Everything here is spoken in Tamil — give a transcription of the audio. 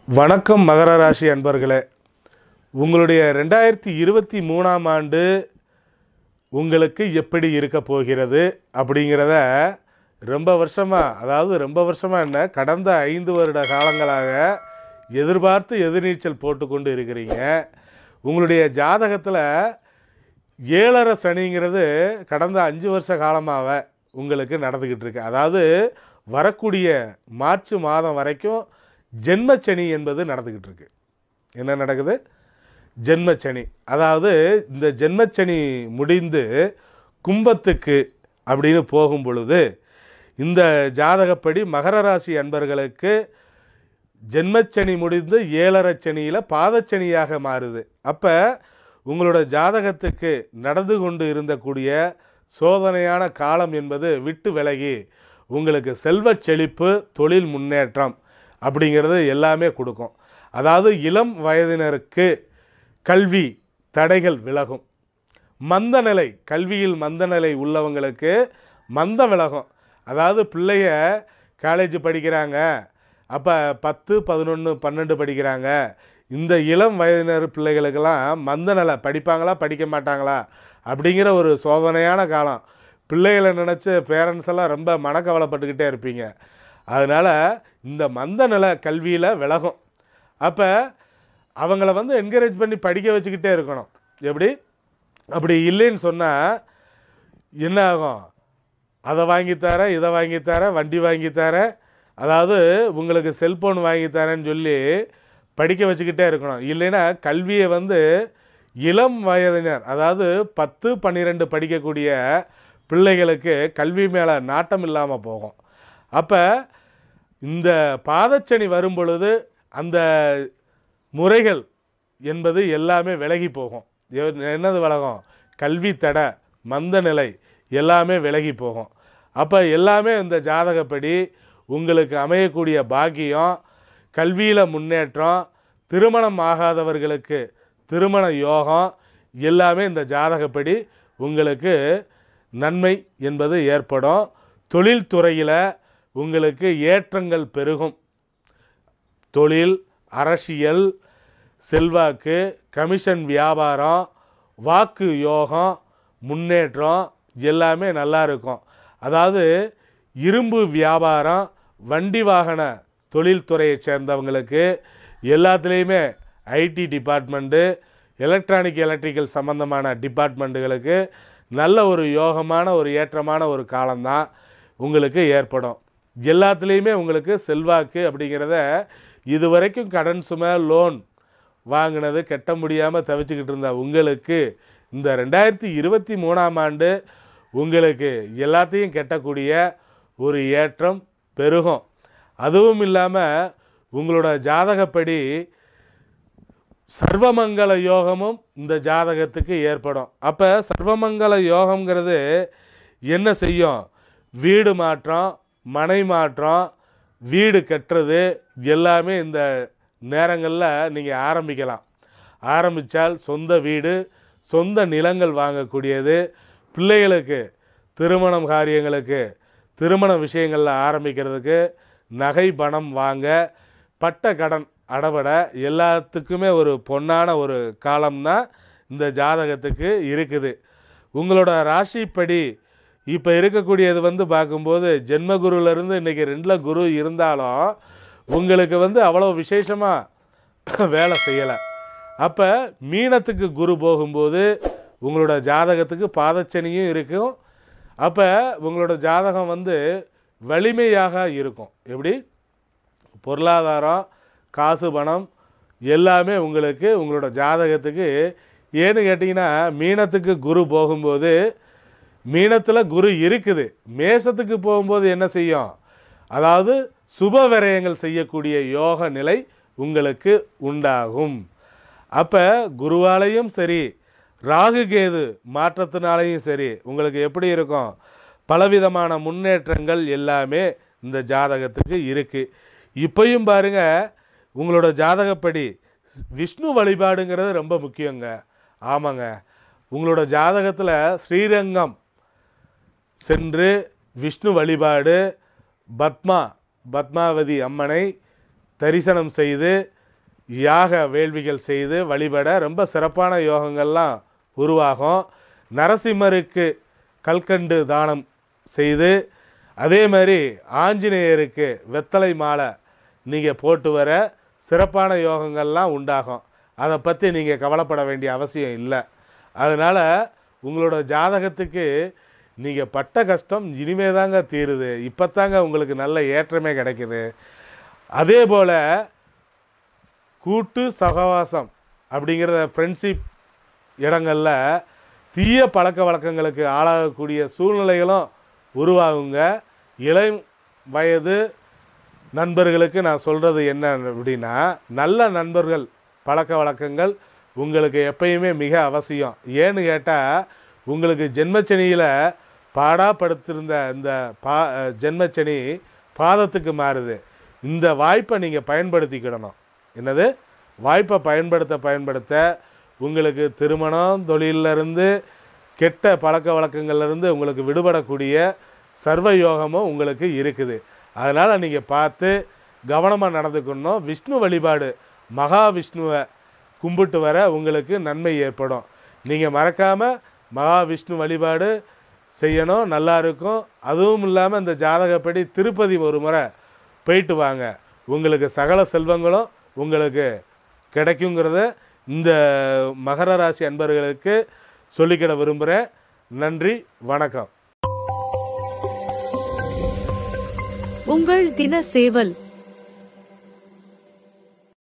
வணக்கம் மகர ராசி அன்பர்களே உங்களுடைய ரெண்டாயிரத்தி இருபத்தி மூணாம் ஆண்டு உங்களுக்கு எப்படி இருக்க போகிறது அப்படிங்கிறத ரொம்ப வருஷமாக அதாவது ரொம்ப வருஷமாக என்ன கடந்த ஐந்து வருட காலங்களாக எதிர்பார்த்து எதிர்நீச்சல் போட்டுக்கொண்டு இருக்கிறீங்க உங்களுடைய ஜாதகத்தில் ஏழரை சனிங்கிறது கடந்த அஞ்சு வருஷ காலமாக உங்களுக்கு நடந்துக்கிட்டு இருக்கு அதாவது வரக்கூடிய மார்ச் மாதம் வரைக்கும் ஜென்மச்சனி என்பது நடந்துக்கிட்டு இருக்கு என்ன நடக்குது ஜென்மச்சனி அதாவது இந்த ஜென்மச்சனி முடிந்து கும்பத்துக்கு அப்படின்னு போகும் பொழுது இந்த ஜாதகப்படி மகர ராசி அன்பர்களுக்கு ஜென்மச்சனி முடிந்து ஏழரை சனியில் பாதச்சனியாக மாறுது அப்போ உங்களோட ஜாதகத்துக்கு நடந்து கொண்டு இருந்தக்கூடிய சோதனையான காலம் என்பது விட்டு விலகி உங்களுக்கு செல்வச் செழிப்பு தொழில் முன்னேற்றம் அப்படிங்கிறது எல்லாமே கொடுக்கும் அதாவது இளம் வயதினருக்கு கல்வி தடைகள் விலகும் மந்த நிலை கல்வியில் மந்த நிலை உள்ளவங்களுக்கு மந்தம் விலகும் அதாவது பிள்ளைய காலேஜ் படிக்கிறாங்க அப்போ பத்து பதினொன்று பன்னெண்டு படிக்கிறாங்க இந்த இளம் வயதினர் பிள்ளைகளுக்கெல்லாம் மந்த நிலை படிப்பாங்களா படிக்க மாட்டாங்களா அப்படிங்கிற ஒரு சோதனையான காலம் பிள்ளைகளை நினச்சி பேரண்ட்ஸ் எல்லாம் ரொம்ப மனக்கவலைப்பட்டுக்கிட்டே இருப்பீங்க அதனால் இந்த மந்த நிலை கல்வியில் விலகும் அப்போ அவங்கள வந்து என்கரேஜ் பண்ணி படிக்க வச்சுக்கிட்டே இருக்கணும் எப்படி அப்படி இல்லைன்னு சொன்னால் என்ன ஆகும் அதை வாங்கித்தரேன் இதை வாங்கித்தரேன் வண்டி வாங்கித்தரேன் அதாவது உங்களுக்கு செல்ஃபோன் வாங்கித்தரேன்னு சொல்லி படிக்க வச்சுக்கிட்டே இருக்கணும் இல்லைன்னா கல்வியை வந்து இளம் வயதினர் அதாவது பத்து பன்னிரெண்டு படிக்கக்கூடிய பிள்ளைகளுக்கு கல்வி மேலே நாட்டம் இல்லாமல் போகும் அப்போ இந்த பாதச்சனி வரும் பொழுது அந்த முறைகள் என்பது எல்லாமே விலகி போகும் எ- என்னது விலகும் கல்வி தடை மந்த நிலை எல்லாமே விலகி போகும் அப்போ எல்லாமே இந்த ஜாதகப்படி உங்களுக்கு அமையக்கூடிய பாக்கியம் கல்வியில் முன்னேற்றம் திருமணம் ஆகாதவர்களுக்கு திருமண யோகம் எல்லாமே இந்த ஜாதகப்படி உங்களுக்கு நன்மை என்பது ஏற்படும் தொழில்துறையில் உங்களுக்கு ஏற்றங்கள் பெருகும் தொழில் அரசியல் செல்வாக்கு கமிஷன் வியாபாரம் வாக்கு யோகம் முன்னேற்றம் எல்லாமே நல்லா இருக்கும் அதாவது இரும்பு வியாபாரம் வண்டி வாகன தொழில்துறையை சேர்ந்தவங்களுக்கு எல்லாத்துலேயுமே ஐடி டிபார்ட்மெண்ட்டு எலக்ட்ரானிக் எலக்ட்ரிக்கல் சம்மந்தமான டிபார்ட்மெண்ட்டுகளுக்கு நல்ல ஒரு யோகமான ஒரு ஏற்றமான ஒரு காலம்தான் உங்களுக்கு ஏற்படும் எல்லாத்துலேயுமே உங்களுக்கு செல்வாக்கு அப்படிங்கிறத இதுவரைக்கும் கடன் சுமை லோன் வாங்கினது கட்ட முடியாமல் தவிச்சுக்கிட்டு இருந்த உங்களுக்கு இந்த ரெண்டாயிரத்தி இருபத்தி மூணாம் ஆண்டு உங்களுக்கு எல்லாத்தையும் கட்டக்கூடிய ஒரு ஏற்றம் பெருகும் அதுவும் இல்லாமல் உங்களோட ஜாதகப்படி சர்வமங்கல யோகமும் இந்த ஜாதகத்துக்கு ஏற்படும் அப்போ சர்வமங்கல யோகம்ங்கிறது என்ன செய்யும் வீடு மாற்றம் மனை மாற்றம் வீடு கட்டுறது எல்லாமே இந்த நேரங்களில் நீங்கள் ஆரம்பிக்கலாம் ஆரம்பித்தால் சொந்த வீடு சொந்த நிலங்கள் வாங்கக்கூடியது பிள்ளைகளுக்கு திருமணம் காரியங்களுக்கு திருமண விஷயங்களில் ஆரம்பிக்கிறதுக்கு நகை பணம் வாங்க பட்ட கடன் அடபட எல்லாத்துக்குமே ஒரு பொன்னான ஒரு காலம்தான் இந்த ஜாதகத்துக்கு இருக்குது உங்களோட ராசிப்படி இப்போ இருக்கக்கூடியது வந்து பார்க்கும்போது ஜென்மகுருவிலேருந்து இன்றைக்கி ரெண்டில் குரு இருந்தாலும் உங்களுக்கு வந்து அவ்வளோ விசேஷமாக வேலை செய்யலை அப்போ மீனத்துக்கு குரு போகும்போது உங்களோட ஜாதகத்துக்கு பாதச்சனியும் இருக்கும் அப்போ உங்களோட ஜாதகம் வந்து வலிமையாக இருக்கும் எப்படி பொருளாதாரம் காசு பணம் எல்லாமே உங்களுக்கு உங்களோட ஜாதகத்துக்கு ஏன்னு கேட்டிங்கன்னா மீனத்துக்கு குரு போகும்போது மீனத்தில் குரு இருக்குது மேசத்துக்கு போகும்போது என்ன செய்யும் அதாவது சுப விரயங்கள் செய்யக்கூடிய யோக நிலை உங்களுக்கு உண்டாகும் அப்போ குருவாலையும் சரி ராகு கேது மாற்றத்தினாலையும் சரி உங்களுக்கு எப்படி இருக்கும் பலவிதமான முன்னேற்றங்கள் எல்லாமே இந்த ஜாதகத்துக்கு இருக்குது இப்பயும் பாருங்க உங்களோட ஜாதகப்படி விஷ்ணு வழிபாடுங்கிறது ரொம்ப முக்கியங்க ஆமாங்க உங்களோட ஜாதகத்தில் ஸ்ரீரங்கம் சென்று விஷ்ணு வழிபாடு பத்மா பத்மாவதி அம்மனை தரிசனம் செய்து யாக வேள்விகள் செய்து வழிபட ரொம்ப சிறப்பான யோகங்கள்லாம் உருவாகும் நரசிம்மருக்கு கல்கண்டு தானம் செய்து அதே மாதிரி ஆஞ்சநேயருக்கு வெத்தலை மாலை நீங்கள் போட்டு வர சிறப்பான யோகங்கள்லாம் உண்டாகும் அதை பற்றி நீங்கள் கவலைப்பட வேண்டிய அவசியம் இல்லை அதனால் உங்களோட ஜாதகத்துக்கு நீங்கள் பட்ட கஷ்டம் இனிமே தாங்க தீருது இப்போ தாங்க உங்களுக்கு நல்ல ஏற்றமே கிடைக்குது அதே போல் கூட்டு சகவாசம் அப்படிங்கிற ஃப்ரெண்ட்ஷிப் இடங்களில் தீய பழக்க வழக்கங்களுக்கு ஆளாகக்கூடிய சூழ்நிலைகளும் உருவாகுங்க இளம் வயது நண்பர்களுக்கு நான் சொல்கிறது என்ன அப்படின்னா நல்ல நண்பர்கள் பழக்க வழக்கங்கள் உங்களுக்கு எப்பயுமே மிக அவசியம் ஏன்னு கேட்டால் உங்களுக்கு ஜென்மச்சனியில் பாடாப்படுத்திருந்த இந்த பா ஜென்மச்சனி பாதத்துக்கு மாறுது இந்த வாய்ப்பை நீங்கள் பயன்படுத்திக்கிடணும் என்னது வாய்ப்பை பயன்படுத்த பயன்படுத்த உங்களுக்கு திருமணம் தொழிலிருந்து கெட்ட பழக்க வழக்கங்கள்லேருந்து உங்களுக்கு விடுபடக்கூடிய சர்வ யோகமும் உங்களுக்கு இருக்குது அதனால் நீங்கள் பார்த்து கவனமாக நடந்துக்கணும் விஷ்ணு வழிபாடு மகாவிஷ்ணுவை கும்பிட்டு வர உங்களுக்கு நன்மை ஏற்படும் நீங்கள் மறக்காமல் மகாவிஷ்ணு வழிபாடு செய்யணும் நல்லா இருக்கும் அதுவும் இல்லாமல் இந்த ஜாதகப்படி திருப்பதி ஒரு முறை போயிட்டு வாங்க உங்களுக்கு சகல செல்வங்களும் உங்களுக்கு கிடைக்குங்கிறத இந்த மகர ராசி அன்பர்களுக்கு சொல்லிக்கிட விரும்புகிறேன் நன்றி வணக்கம் உங்கள் தின சேவல்